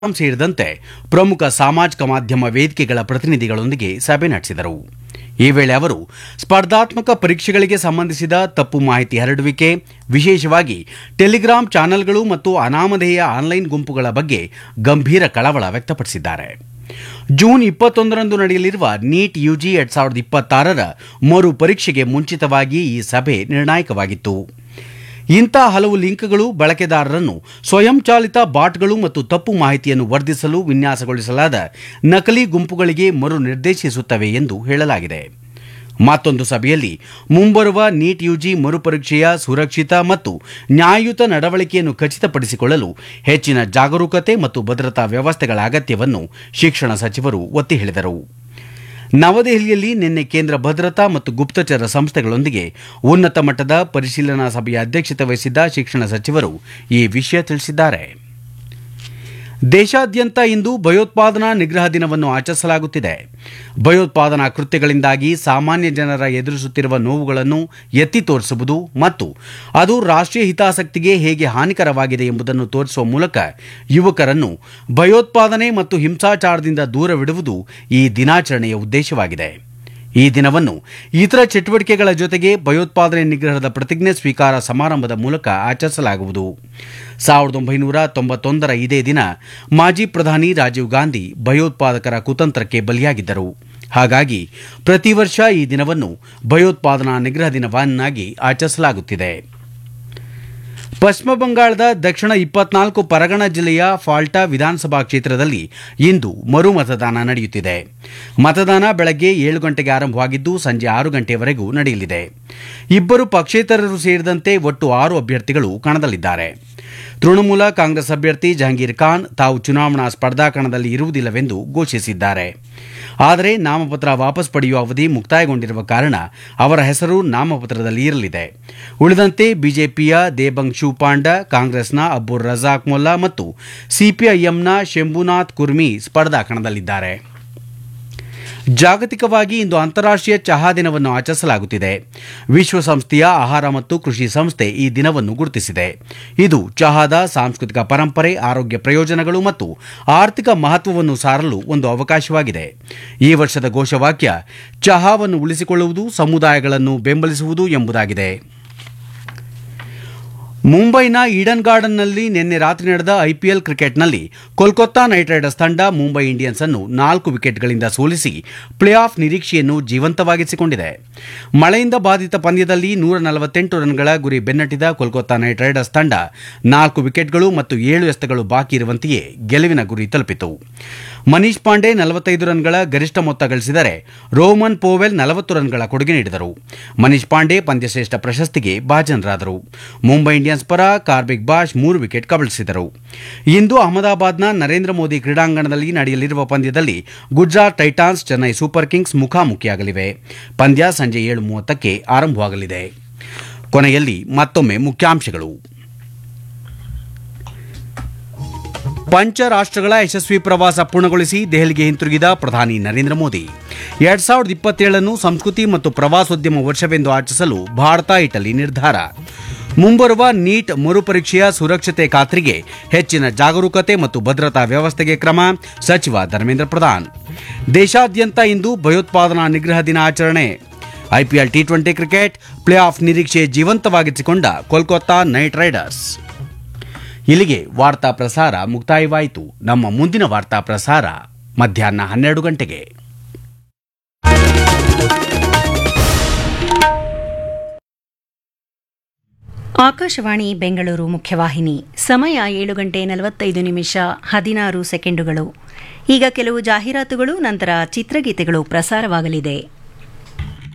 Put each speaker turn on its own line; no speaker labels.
ಸೇರಿದಂತೆ ಪ್ರಮುಖ ಸಾಮಾಜಿಕ ಮಾಧ್ಯಮ ವೇದಿಕೆಗಳ ಪ್ರತಿನಿಧಿಗಳೊಂದಿಗೆ ಸಭೆ ನಡೆಸಿದರು ಈ ವೇಳೆ ಅವರು ಸ್ಪರ್ಧಾತ್ಮಕ ಪರೀಕ್ಷೆಗಳಿಗೆ ಸಂಬಂಧಿಸಿದ ತಪ್ಪು ಮಾಹಿತಿ ಹರಡುವಿಕೆ ವಿಶೇಷವಾಗಿ ಟೆಲಿಗ್ರಾಂ ಚಾನೆಲ್ಗಳು ಮತ್ತು ಅನಾಮಧೇಯ ಆನ್ಲೈನ್ ಗುಂಪುಗಳ ಬಗ್ಗೆ ಗಂಭೀರ ಕಳವಳ ವ್ಯಕ್ತಪಡಿಸಿದ್ದಾರೆ ಜೂನ್ ಇಪ್ಪತ್ತೊಂದರಂದು ನಡೆಯಲಿರುವ ನೀಟ್ ಯುಜಿ ಎರಡ್ ಸಾವಿರದ ಇಪ್ಪತ್ತಾರರ ಮರು ಪರೀಕ್ಷೆಗೆ ಮುಂಚಿತವಾಗಿ ಈ ಸಭೆ ನಿರ್ಣಾಯಕವಾಗಿತ್ತು ಇಂಥ ಹಲವು ಲಿಂಕ್ಗಳು ಬಳಕೆದಾರರನ್ನು ಸ್ವಯಂಚಾಲಿತ ಬಾಟ್ಗಳು ಮತ್ತು ತಪ್ಪು ಮಾಹಿತಿಯನ್ನು ವರ್ಧಿಸಲು ವಿನ್ಯಾಸಗೊಳಿಸಲಾದ ನಕಲಿ ಗುಂಪುಗಳಿಗೆ ಮರು ನಿರ್ದೇಶಿಸುತ್ತವೆ ಎಂದು ಹೇಳಲಾಗಿದೆ ಮತ್ತೊಂದು ಸಭೆಯಲ್ಲಿ ಮುಂಬರುವ ನೀಟ್ ಯುಜಿ ಮರುಪರೀಕ್ಷೆಯ ಸುರಕ್ಷಿತ ಮತ್ತು ನ್ಯಾಯಯುತ ನಡವಳಿಕೆಯನ್ನು ಖಚಿತಪಡಿಸಿಕೊಳ್ಳಲು ಹೆಚ್ಚಿನ ಜಾಗರೂಕತೆ ಮತ್ತು ಭದ್ರತಾ ವ್ಯವಸ್ಥೆಗಳ ಅಗತ್ಯವನ್ನು ಶಿಕ್ಷಣ ಸಚಿವರು ಒತ್ತಿ ಹೇಳಿದರು ನವದೆಹಲಿಯಲ್ಲಿ ನಿನ್ನೆ ಕೇಂದ್ರ ಭದ್ರತಾ ಮತ್ತು ಗುಪ್ತಚರ ಸಂಸ್ಥೆಗಳೊಂದಿಗೆ ಉನ್ನತ ಮಟ್ಟದ ಪರಿಶೀಲನಾ ಸಭೆಯ ಅಧ್ಯಕ್ಷತೆ ವಹಿಸಿದ್ದ ಶಿಕ್ಷಣ ಸಚಿವರು ಈ ವಿಷಯ ತಿಳಿಸಿದ್ದಾರೆ ದೇಶಾದ್ಯಂತ ಇಂದು ಭಯೋತ್ಪಾದನಾ ನಿಗ್ರಹ ದಿನವನ್ನು ಆಚರಿಸಲಾಗುತ್ತಿದೆ ಭಯೋತ್ಪಾದನಾ ಕೃತ್ಯಗಳಿಂದಾಗಿ ಸಾಮಾನ್ಯ ಜನರ ಎದುರಿಸುತ್ತಿರುವ ನೋವುಗಳನ್ನು ಎತ್ತಿ ತೋರಿಸುವುದು ಮತ್ತು ಅದು ರಾಷ್ಟ್ರೀಯ ಹಿತಾಸಕ್ತಿಗೆ ಹೇಗೆ ಹಾನಿಕರವಾಗಿದೆ ಎಂಬುದನ್ನು ತೋರಿಸುವ ಮೂಲಕ ಯುವಕರನ್ನು ಭಯೋತ್ಪಾದನೆ ಮತ್ತು ಹಿಂಸಾಚಾರದಿಂದ ದೂರವಿಡುವುದು ಈ ದಿನಾಚರಣೆಯ ಉದ್ದೇಶವಾಗಿದೆ ಈ ದಿನವನ್ನು ಇತರ ಚಟುವಟಿಕೆಗಳ ಜೊತೆಗೆ ಭಯೋತ್ಪಾದನೆ ನಿಗ್ರಹದ ಪ್ರತಿಜ್ಞೆ ಸ್ವೀಕಾರ ಸಮಾರಂಭದ ಮೂಲಕ ಆಚರಿಸಲಾಗುವುದು ಸಾವಿರದ ಒಂಬೈನೂರ ತೊಂಬತ್ತೊಂದರ ಇದೇ ದಿನ ಮಾಜಿ ಪ್ರಧಾನಿ ರಾಜೀವ್ ಗಾಂಧಿ ಭಯೋತ್ಪಾದಕರ ಕುತಂತ್ರಕ್ಕೆ ಬಲಿಯಾಗಿದ್ದರು ಹಾಗಾಗಿ ಪ್ರತಿ ವರ್ಷ ಈ ದಿನವನ್ನು ಭಯೋತ್ಪಾದನಾ ನಿಗ್ರಹ ದಿನವನ್ನಾಗಿ ಆಚರಿಸಲಾಗುತ್ತಿದೆ ಪಶ್ಚಿಮ ಬಂಗಾಳದ ದಕ್ಷಿಣ ಇಪ್ಪತ್ನಾಲ್ಕು ಪರಗಣ ಜಿಲ್ಲೆಯ ಫಾಲ್ಟಾ ವಿಧಾನಸಭಾ ಕ್ಷೇತ್ರದಲ್ಲಿ ಇಂದು ಮರು ಮತದಾನ ನಡೆಯುತ್ತಿದೆ ಮತದಾನ ಬೆಳಗ್ಗೆ ಏಳು ಗಂಟೆಗೆ ಆರಂಭವಾಗಿದ್ದು ಸಂಜೆ ಆರು ಗಂಟೆಯವರೆಗೂ ನಡೆಯಲಿದೆ ಇಬ್ಬರು ಪಕ್ಷೇತರರು ಸೇರಿದಂತೆ ಒಟ್ಟು ಆರು ಅಭ್ಯರ್ಥಿಗಳು ಕಣದಲ್ಲಿದ್ದಾರೆ ತೃಣಮೂಲ ಕಾಂಗ್ರೆಸ್ ಅಭ್ಯರ್ಥಿ ಜಹಂಗೀರ್ ಖಾನ್ ತಾವು ಚುನಾವಣಾ ಸ್ಪರ್ಧಾ ಕಣದಲ್ಲಿ ಇರುವುದಿಲ್ಲವೆಂದು ಘೋಷಿಸಿದ್ದಾರೆ ಆದರೆ ನಾಮಪತ್ರ ವಾಪಸ್ ಪಡೆಯುವ ಅವಧಿ ಮುಕ್ತಾಯಗೊಂಡಿರುವ ಕಾರಣ ಅವರ ಹೆಸರು ನಾಮಪತ್ರದಲ್ಲಿ ಇರಲಿದೆ ಉಳಿದಂತೆ ಬಿಜೆಪಿಯ ದೇಬಂಗ್ ಶೂಪಾಂಡ ಕಾಂಗ್ರೆಸ್ನ ಅಬ್ಬುರ್ ರಜಾಕ್ ಮೊಲ್ಲಾ ಮತ್ತು ಸಿಪಿಐಎಂನ ಶಂಭುನಾಥ್ ಕುರ್ಮಿ ಸ್ಪರ್ಧಾ ಕಣದಲ್ಲಿದ್ದಾರೆ ಜಾಗತಿಕವಾಗಿ ಇಂದು ಅಂತಾರಾಷ್ಟ್ರೀಯ ಚಹಾ ದಿನವನ್ನು ಆಚರಿಸಲಾಗುತ್ತಿದೆ ವಿಶ್ವಸಂಸ್ಥೆಯ ಆಹಾರ ಮತ್ತು ಕೃಷಿ ಸಂಸ್ಥೆ ಈ ದಿನವನ್ನು ಗುರುತಿಸಿದೆ ಇದು ಚಹಾದ ಸಾಂಸ್ಕೃತಿಕ ಪರಂಪರೆ ಆರೋಗ್ಯ ಪ್ರಯೋಜನಗಳು ಮತ್ತು ಆರ್ಥಿಕ ಮಹತ್ವವನ್ನು ಸಾರಲು ಒಂದು ಅವಕಾಶವಾಗಿದೆ ಈ ವರ್ಷದ ಘೋಷವಾಕ್ಯ ಚಹಾವನ್ನು ಉಳಿಸಿಕೊಳ್ಳುವುದು ಸಮುದಾಯಗಳನ್ನು ಬೆಂಬಲಿಸುವುದು ಎಂಬುದಾಗಿದೆ ಮುಂಬೈನ ಈಡನ್ ಗಾರ್ಡನ್ನಲ್ಲಿ ನಿನ್ನೆ ರಾತ್ರಿ ನಡೆದ ಐಪಿಎಲ್ ಕ್ರಿಕೆಟ್ನಲ್ಲಿ ಕೋಲ್ಕತ್ತಾ ನೈಟ್ ರೈಡರ್ಸ್ ತಂಡ ಮುಂಬೈ ಇಂಡಿಯನ್ಸ್ ಅನ್ನು ನಾಲ್ಕು ವಿಕೆಟ್ಗಳಿಂದ ಸೋಲಿಸಿ ಪ್ಲೇ ಆಫ್ ನಿರೀಕ್ಷೆಯನ್ನು ಜೀವಂತವಾಗಿಸಿಕೊಂಡಿದೆ ಮಳೆಯಿಂದ ಬಾಧಿತ ಪಂದ್ಯದಲ್ಲಿ ನೂರ ನಲವತ್ತೆಂಟು ರನ್ಗಳ ಗುರಿ ಬೆನ್ನಟ್ಟಿದ ಕೋಲ್ಕತ್ತಾ ನೈಟ್ ರೈಡರ್ಸ್ ತಂಡ ನಾಲ್ಕು ವಿಕೆಟ್ಗಳು ಮತ್ತು ಏಳು ಎಸೆತಗಳು ಬಾಕಿ ಇರುವಂತೆಯೇ ಗೆಲುವಿನ ಗುರಿ ತಲುಪಿತು ಮನೀಶ್ ಪಾಂಡೆ ನಲವತ್ತೈದು ರನ್ಗಳ ಗರಿಷ್ಠ ಮೊತ್ತ ಗಳಿಸಿದರೆ ರೋಮನ್ ಪೋವೆಲ್ ನಲವತ್ತು ರನ್ಗಳ ಕೊಡುಗೆ ನೀಡಿದರು ಮನೀಶ್ ಪಾಂಡೆ ಪಂದ್ಯಶ್ರೇಷ್ಠ ಪ್ರಶಸ್ತಿಗೆ ಭಾಜನರಾದರು ಮುಂಬೈ ಇಂಡಿಯನ್ಸ್ ಪರ ಕಾರ್ಬಿಕ್ ಬಾಷ್ ಮೂರು ವಿಕೆಟ್ ಕಬಳಿಸಿದರು ಇಂದು ಅಹಮದಾಬಾದ್ನ ನರೇಂದ್ರ ಮೋದಿ ಕ್ರೀಡಾಂಗಣದಲ್ಲಿ ನಡೆಯಲಿರುವ ಪಂದ್ಯದಲ್ಲಿ Gujarat Titans Chennai Super Kings ಮುಖಾಮುಖಿಯಾಗಲಿವೆ ಪಂದ್ಯ ಸಂಜೆ ಏಳು ಮೂವತ್ತಕ್ಕೆ ಆರಂಭವಾಗಲಿದೆ ಕೊನೆಯಲ್ಲಿ ಮತ್ತೊಮ್ಮೆ ಮುಖ್ಯಾಂಶಗಳು ಪಂಚ ರಾಷ್ಟ್ರಗಳ ಯಶಸ್ವಿ ಪ್ರವಾಸ ಪೂರ್ಣಗೊಳಿಸಿ ದೆಹಲಿಗೆ ಹಿಂತಿರುಗಿದ ಪ್ರಧಾನಿ ನರೇಂದ್ರ ಮೋದಿ ಎರಡ್ ಸಾವಿರದ ಇಪ್ಪತ್ತೇಳನ್ನು ಸಂಸ್ಕೃತಿ ಮತ್ತು ಪ್ರವಾಸೋದ್ಯಮ ವರ್ಷವೆಂದು ಆಚರಿಸಲು ಭಾರತ ಇಟಲಿ ನಿರ್ಧಾರ ಮುಂಬರುವ ನೀಟ್ ಮರುಪರೀಕ್ಷೆಯ ಸುರಕ್ಷತೆ ಖಾತ್ರಿಗೆ ಹೆಚ್ಚಿನ ಜಾಗರೂಕತೆ ಮತ್ತು ಭದ್ರತಾ ವ್ಯವಸ್ಥೆಗೆ ಕ್ರಮ ಸಚಿವ ಧರ್ಮೇಂದ್ರ ಪ್ರಧಾನ್ ದೇಶಾದ್ಯಂತ ಇಂದು ಭಯೋತ್ಪಾದನಾ ನಿಗ್ರಹ ದಿನ ಆಚರಣೆ IPL T twenty cricket playoff ನಿರೀಕ್ಷೆ ಜೀವಂತವಾಗಿಸಿಕೊಂಡ ಕೋಲ್ಕತ್ತಾ ನೈಟ್ ರೈಡರ್ಸ್ ಇಲ್ಲಿಗೆ ವಾರ್ತಾ ಪ್ರಸಾರ ಮುಕ್ತಾಯವಾಯಿತು ನಮ್ಮ ಮುಂದಿನ ವಾರ್ತಾ ಪ್ರಸಾರ ಮಧ್ಯಾಹ್ನ ಹನ್ನೆರಡು ಗಂಟೆಗೆ
ಆಕಾಶವಾಣಿ ಬೆಂಗಳೂರು ಮುಖ್ಯವಾಹಿನಿ ಸಮಯ ಏಳು ಗಂಟೆ ನಲವತ್ತೈದು ನಿಮಿಷ ಹದಿನಾರು ಸೆಕೆಂಡುಗಳು ಈಗ ಕೆಲವು ಜಾಹೀರಾತುಗಳು ನಂತರ ಚಿತ್ರಗೀತೆಗಳು ಪ್ರಸಾರವಾಗಲಿದೆ